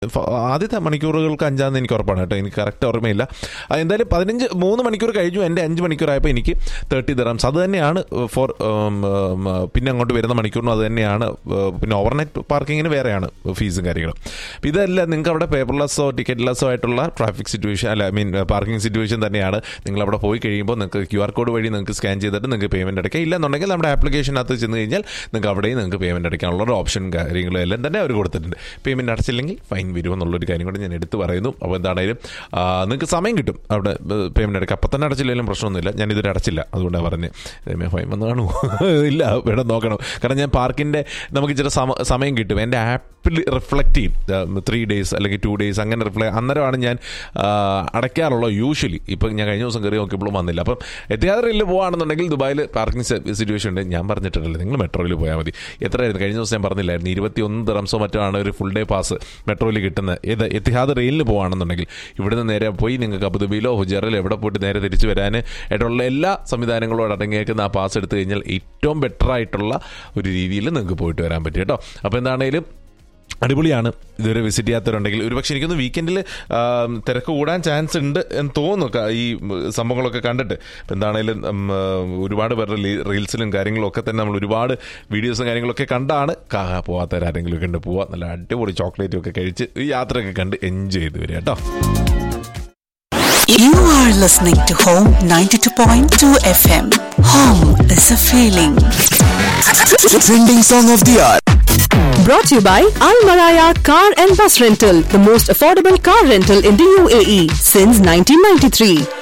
ഫ- ആദ്യത്തെ മണിക്കൂറുകൾക്ക് അഞ്ചാന്ന് എനിക്ക് ഉറപ്പാണ് കേട്ടോ എനിക്ക് കറക്റ്റ് ഓർമ്മയില്ല ആ, എന്തായാലും പതിനഞ്ച് മൂന്ന് മണിക്കൂർ കഴിഞ്ഞു എൻ്റെ അഞ്ച് മണിക്കൂറായപ്പോൾ എനിക്ക് തേർട്ടി ദിറംസ് അത് തന്നെയാണ് ഫോർ പിന്നെ അങ്ങോട്ട് വരുന്ന മണിക്കൂറിനും അത് തന്നെയാണ് ഏഹ്, പിന്നെ ഓവർനൈറ്റ് പാർക്കിങ്ങിന് വേറെയാണ് ഫീസും കാര്യങ്ങളും അപ്പം ഇതല്ല നിങ്ങൾക്ക് അവിടെ പേപ്പർലെസ്സോ ടിക്കറ്റ് ലെസ്സോ ആയിട്ടുള്ള ട്രാഫിക് സിറ്റുവേഷൻ അല്ല ഐ മീൻ പാർക്കിംഗ് സിറ്റുവേഷൻ തന്നെയാണ് നിങ്ങൾ അവിടെ പോയി കഴിയുമ്പോൾ നിങ്ങൾക്ക് ക്യു ആർ കോഡ് വഴി നിങ്ങൾക്ക് സ്കാൻ ചെയ്തിട്ട് നിങ്ങൾക്ക് പേയ്മെൻറ്റ് അടയ്ക്കാം ഇല്ലെന്നുണ്ടെങ്കിൽ നമ്മുടെ ആപ്ലിക്കേഷനകത്ത് ചെന്ന് കഴിഞ്ഞാൽ നിങ്ങൾക്ക് അവിടെയും നിങ്ങൾക്ക് പേയ്മെൻറ്റ് അടയ്ക്കാനുള്ള ഒരു ഓപ്ഷൻ കാര്യങ്ങളും എല്ലാം തന്നെ അവർ കൊടുത്തിട്ടുണ്ട് പേയ്മെൻറ്റ് അടച്ചില്ലെങ്കിൽ ഫൈൻ വരുമെന്നുള്ളൊരു കാര്യം കൂടി ഞാൻ എടുത്ത് പറയുന്നു അപ്പോൾ എന്താണെങ്കിലും ആ, നിങ്ങൾക്ക് സമയം കിട്ടും അവിടെ പേയ്മെൻറ്റ് അടയ്ക്കാം അപ്പം തന്നെ അടച്ചില്ലെങ്കിലും പ്രശ്നമൊന്നുമില്ല ഞാൻ ഇതുവരെ അടച്ചില്ല അതുകൊണ്ടാണ് പറഞ്ഞത് ദൈവമേ, ഫൈൻ വന്ന് കാണുമോ ഇല്ല വേണം നോക്കണം കാരണം ഞാൻ പാർക്കിൻ്റെ നമുക്ക് ഇച്ചിരി സമ- സമയം കിട്ടും എൻ്റെ ആപ്പിൽ റിഫ്ലക്റ്റ് ചെയ്യും ത്രീ ഡേയ്സ് അല്ലെങ്കിൽ ടു ഡേയ്സ് അങ്ങനെ റിഫ്ലക്ട് അന്നേരമാണ് ഞാൻ ആ, അടയ്ക്കാറുള്ളത് യൂഷ്വലി ഇപ്പം ഞാൻ കഴിഞ്ഞ ദിവസം കയറി നോക്കിയപ്പോഴും വന്നില്ല അപ്പം എത്തിയാതെ റെയിലിൽ പോകുകയാണെന്നുണ്ടെങ്കിൽ ദുബായിൽ പാർക്കിംഗ് സിറ്റുവേഷൻ ഉണ്ട് ഞാൻ പറഞ്ഞിട്ടുണ്ടല്ലോ നിങ്ങൾ മെട്രോയിൽ പോയാൽ മതി എത്രയായിരുന്നു കഴിഞ്ഞ ദിവസം ഞാൻ പറഞ്ഞില്ലായിരുന്നു ഇരുപത്തി ഒന്ന് ദിറംസോ മറ്റോ ആണ് ഒരു ഫുൾ ഡേ പാസ് മെട്രോയിൽ കിട്ടുന്നത് ഏത് എത്തിഹാദ് റെയിലിന് പോകുകയാണെന്നുണ്ടെങ്കിൽ ഇവിടുന്ന് നേരെ പോയി നിങ്ങൾക്ക് അബുദാബിയിലോ ഹുജറിലോ എവിടെ പോയിട്ട് നേരെ തിരിച്ചു വരാൻ ആയിട്ടുള്ള എല്ലാ സംവിധാനങ്ങളോട് അടങ്ങിയേക്കുന്ന ആ പാസ് എടുത്തു കഴിഞ്ഞാൽ ഏറ്റവും ബെറ്റർ ആയിട്ടുള്ള ഒരു രീതിയിൽ നിങ്ങൾക്ക് പോയിട്ട് വരാൻ പറ്റും കേട്ടോ അപ്പോൾ എന്താണേലും അടിപൊളിയാണ് ഇതുവരെ വിസിറ്റ് ചെയ്യാത്തവരുണ്ടെങ്കിൽ ഒരുപക്ഷെ എനിക്കൊന്ന് വീക്കെൻഡിൽ തിരക്ക് കൂടാൻ ചാൻസ് ഉണ്ട് എന്ന് തോന്നുന്നു ക- ഈ ഉം, സംഭവങ്ങളൊക്കെ കണ്ടിട്ട് ഇപ്പം എന്താണേലും ഉം, ആ, ഒരുപാട് പേരുടെ ലീ- റീൽസിലും കാര്യങ്ങളും ഒക്കെ തന്നെ നമ്മൾ ഒരുപാട് വീഡിയോസും കാര്യങ്ങളൊക്കെ കണ്ടാണ് കാ പോകാത്തവരാരെങ്കിലും ഒക്കെ ഉണ്ട് പോവാ നല്ല അടിപൊളി ചോക്ലേറ്റും ഒക്കെ കഴിച്ച് ഈ യാത്രയൊക്കെ കണ്ട് എൻജോയ് ചെയ്ത് വരിക കേട്ടോ You are listening to Home 92.2 FM. Home is a feeling. Trending song of the hour. Brought to you by Al Maraya Car and Bus Rental, the most affordable car rental in the UAE since 1993.